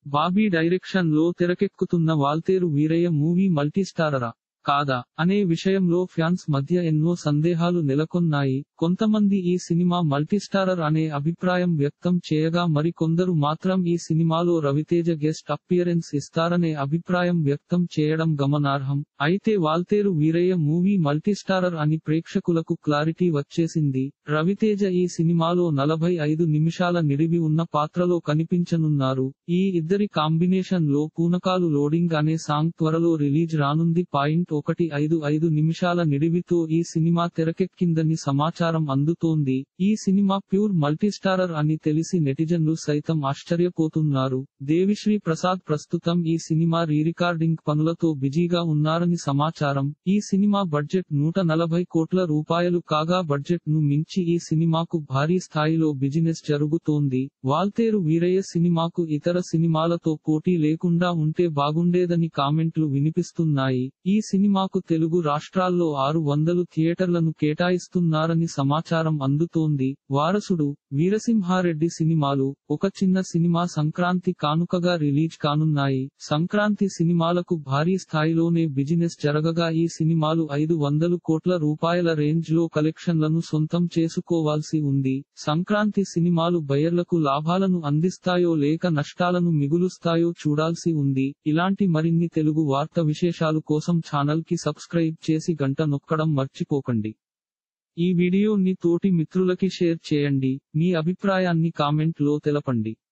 Bobby direction లో తెరకెక్కుతున్న Waltair Veeraiah movie మల్టీస్టారరా కాదా అనే విషయంలో ఫ్యాన్స్ మధ్య ఎన్నో సందేహాలు నెలకొన్నాయి కొంతమంది ఈ సినిమా మల్టీస్టారర్ అనే అభిప్రాయం వ్యక్తం చేయగా మరి కొందరు మాత్రం ఈ సినిమాలో రవితేజ గెస్ట్ అపియరెన్స్ ఇస్తారనే అభిప్రాయం వ్యక్తం చేయడం గమనార్హం అయితే వాల్తేరు వీరయ్య మూవీ మల్టీస్టారర్ అని ప్రేక్షకులకు క్లారిటీ వచ్చేసింది రవితేజ ఈ సినిమాలో నలభై ఐదు నిమిషాల నిడివి ఉన్న పాత్రలో కనిపించనున్నారు ఈ ఇద్దరి కాంబినేషన్ లో పూనకాలు లోడింగ్ అనే సాంగ్ త్వరలో రిలీజ్ రానుంది పాయింట్ ఒకటి ఐదు ఐదు నిమిషాల నిడివితో ఈ సినిమా తెరకెక్కిందని సమాచారం అందుతోంది ఈ సినిమా ప్యూర్ మల్టీస్టారర్ అని తెలిసి నెటిజన్లు సైతం ఆశ్చర్యపోతున్నారు దేవిశ్రీ ప్రసాద్ ప్రస్తుతం ఈ సినిమా రీరికార్డింగ్ పనులతో బిజీగా ఉన్నారని సమాచారం ఈ సినిమా బడ్జెట్ నూట నలభై కోట్ల రూపాయలు కాగా బడ్జెట్ ను మించి ఈ సినిమాకు భారీ స్థాయిలో బిజినెస్ జరుగుతోంది వాల్తేరు వీరయ్య సినిమాకు ఇతర సినిమాలతో పోటీ లేకుండా ఉంటే బాగుండేదని కామెంట్లు వినిపిస్తున్నాయి ఈ సినిమాకు తెలుగు రాష్ట్రాల్లో ఆరు వందలు థియేటర్లను కేటాయిస్తున్నారని సమాచారం అందుతోంది వారసుడు వీరసింహారెడ్డి సినిమాలు ఒక చిన్న సినిమా సంక్రాంతి కానుకగా రిలీజ్ కానున్నాయి సంక్రాంతి సినిమాలకు భారీ స్థాయిలోనే బిజినెస్ జరగగా ఈ సినిమాలు ఐదు వందలు కోట్ల రూపాయల రేంజ్ లో కలెక్షన్లను సొంతం చేసుకోవాల్సి ఉంది సంక్రాంతి సినిమాలు బయర్లకు లాభాలను అందిస్తాయో లేక నష్టాలను మిగులుస్తాయో చూడాల్సి ఉంది ఇలాంటి మరిన్ని తెలుగు వార్త విశేషాలు కోసం ఛానల్ కి సబ్స్క్రైబ్ చేసి గంట నొక్కడం మర్చిపోకండి ఈ వీడియోని తోటి మిత్రులకి షేర్ చేయండి మీ అభిప్రాయాన్ని కామెంట్ లో తెలపండి